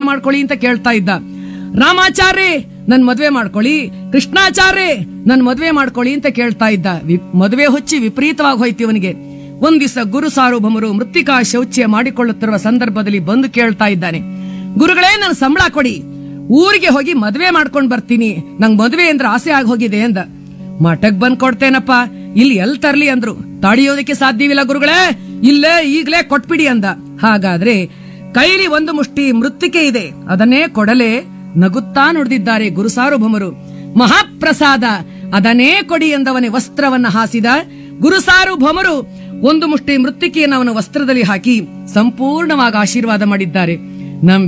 ಮಾಡ್ಕೊಳ್ಳಿ ಅಂತ ಕೇಳ್ತಾ ಇದ್ದ ರಾಮಾಚಾರ್ಯ ನನ್ ಮದ್ವೆ ಮಾಡ್ಕೊಳ್ಳಿ ಕೃಷ್ಣಾಚಾರ್ಯ ನನ್ ಮದ್ವೆ ಮಾಡ್ಕೊಳ್ಳಿ ಅಂತ ಕೇಳ್ತಾ ಇದ್ದ ವಿ- ಮದುವೆ ಹುಚ್ಚಿ ವಿಪರೀತವಾಗಿ ಹೋಯ್ತು ಇವನಿಗೆ ಒಂದ್ ದಿವಸ ಗುರು ಸಾರ್ವಭೌಮರು ಮೃತ್ತಿಕಾ ಶೌಚ್ಯ ಮಾಡಿಕೊಳ್ಳುತ್ತಿರುವ ಸಂದರ್ಭದಲ್ಲಿ ಬಂದು ಕೇಳ್ತಾ ಇದ್ದಾನೆ ಗುರುಗಳೇ ನನ್ ಸಂಬಳ ಕೊಡಿ ಊರಿಗೆ ಹೋಗಿ ಮದ್ವೆ ಮಾಡ್ಕೊಂಡ್ ಬರ್ತೀನಿ ನಂಗ್ ಮದ್ವೆ ಅಂದ್ರೆ ಆಸೆ ಆಗಿ ಹೋಗಿದೆ ಅಂದ ಮಠಕ್ ಬಂದ್ ಕೊಡ್ತೇನಪ್ಪ ಇಲ್ಲಿ ಎಲ್ ತರ್ಲಿ ಅಂದ್ರು ತಡೆಯೋದಕ್ಕೆ ಸಾಧ್ಯವಿಲ್ಲ ಗುರುಗಳೇ ಇಲ್ಲೇ ಈಗ್ಲೇ ಕೊಟ್ಬಿಡಿ ಅಂದ ಹಾಗಾದ್ರೆ ಕೈಲಿ ಒಂದು ಮುಷ್ಟಿ ಮೃತ್ತಿಕೆ ಇದೆ ಅದನ್ನೇ ಕೊಡಲೆ ನಗುತ್ತಾ ನುಡಿದಿದ್ದಾರೆ ಗುರು ಸಾರ್ವಭೌಮರು ಮಹಾಪ್ರಸಾದ ಅದನ್ನೇ ಕೊಡಿ ಎಂದವನೇ ವಸ್ತ್ರವನ್ನ ಹಾಸಿದ ಗುರು ಸಾರ್ವಭೌಮರು ಒಂದು ಮುಷ್ಟಿ ಮೃತ್ತಿಕೆಯನ್ನು ಅವನ ವಸ್ತ್ರದಲ್ಲಿ ಹಾಕಿ ಸಂಪೂರ್ಣವಾಗಿ ಆಶೀರ್ವಾದ ಮಾಡಿದ್ದಾರೆ ನಮ್